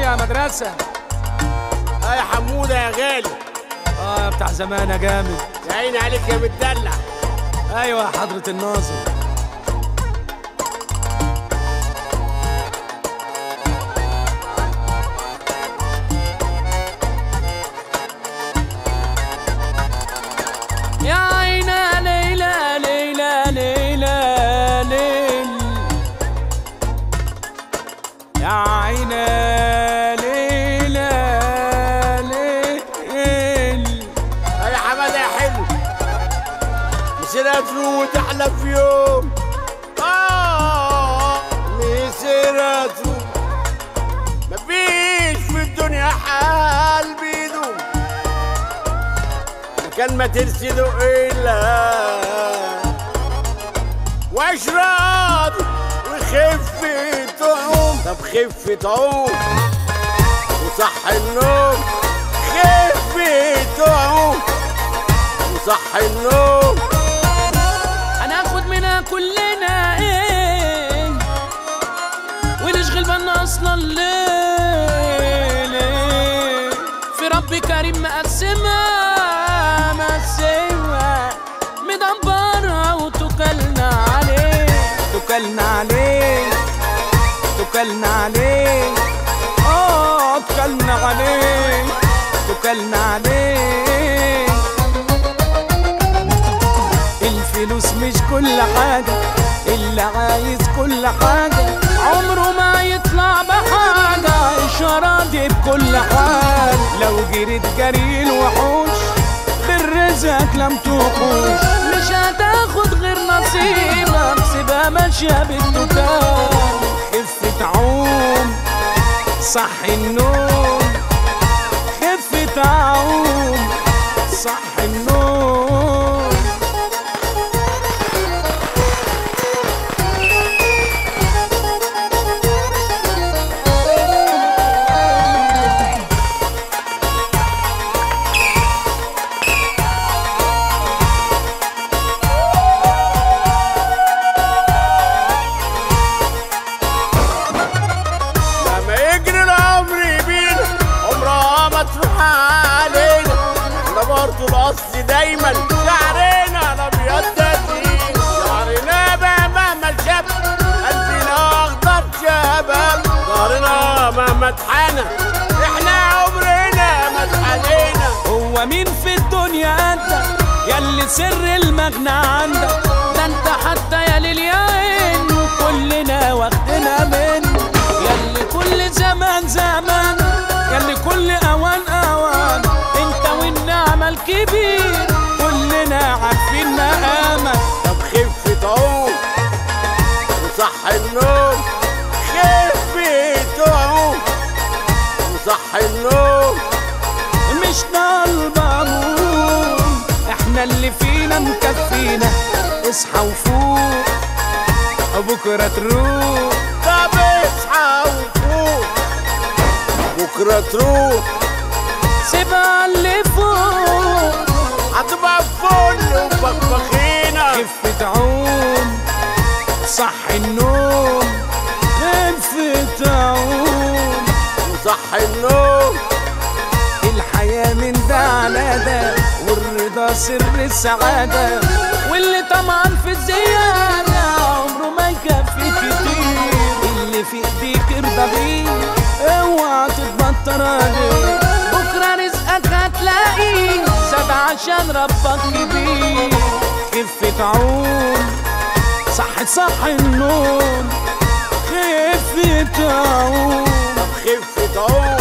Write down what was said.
يا مدرسة اه يا حموده يا غالي اه بتاع زمان يا جامد يا عيني عليك يا متدلع ايوه يا حضرة الناظر يا عينا ليلى ليلى ليلى ليل يا عينا ليلى ليل اه يا حماده يا حلو مسيرات له وتحلى في يوم اه مسيرات له مفيش في الدنيا حال بيدوم مكان ما ترسده الا وعيش راضي وخفة عوم طب خفة عوم وصح النوم خفة عوم وصح النوم هناخد منها كلنا ايه ونشغل بالنا اصلا ليه ليه في رب كريم مقسمها مقسمها مدبرها وتكلنا عليه تكلنا عليه تكلنا عليه اه تكلنا عليه تكلنا عليه الفلوس مش كل حاجة اللي عايز كل حاجة عمره ما يطلع بحاجة إشارة دي بكل حال لو جريت جري الوحوش غير رزقك لم تحوش مش هتاخد غير نصيبك سيبها ماشية بالتكال خفة عوم صح النوم خفة عوم صح النوم لما يجري العمر بينا عمرها ما تروح علينا احنا برضه الاصل دايما شعرنا الابيض تدين شعرنا بقى مهما الشاب قلبنا اخضر شباب ظهرنا مهما اتحنى احنا عمرنا ما اتحنينا هو مين في الدنيا انت ياللي سر المغنى عندك ده انت حتى يا للياين كلنا واخدنا منه ياللي كل زمان زمان ياللي كل اوان اوان انت والنعمة الكبير كلنا عارفين مقامك طب خفة عوم وصح النوم خفة عوم وصح النوم مش طالبة نوم احنا اللي فينا مكفينا اصحى وفوق بكرة تروح طب اصحى وفوق بكرة تروح سيبها اللي فوق هتبقى فل وبخبخينة خفة عوم صح النوم خفة عوم وصح النوم الحياة من ده على ده والرضا سر السعادة واللي طمعان في الزيادة عمره ما يكفي كتير اللي في ايديك ارضى بيه اوعى تتبطر عليه بكرة رزقك هتلاقيه زاد عشان ربك كبير خفة عون صح صح النوم خفة عون طب خفة عوم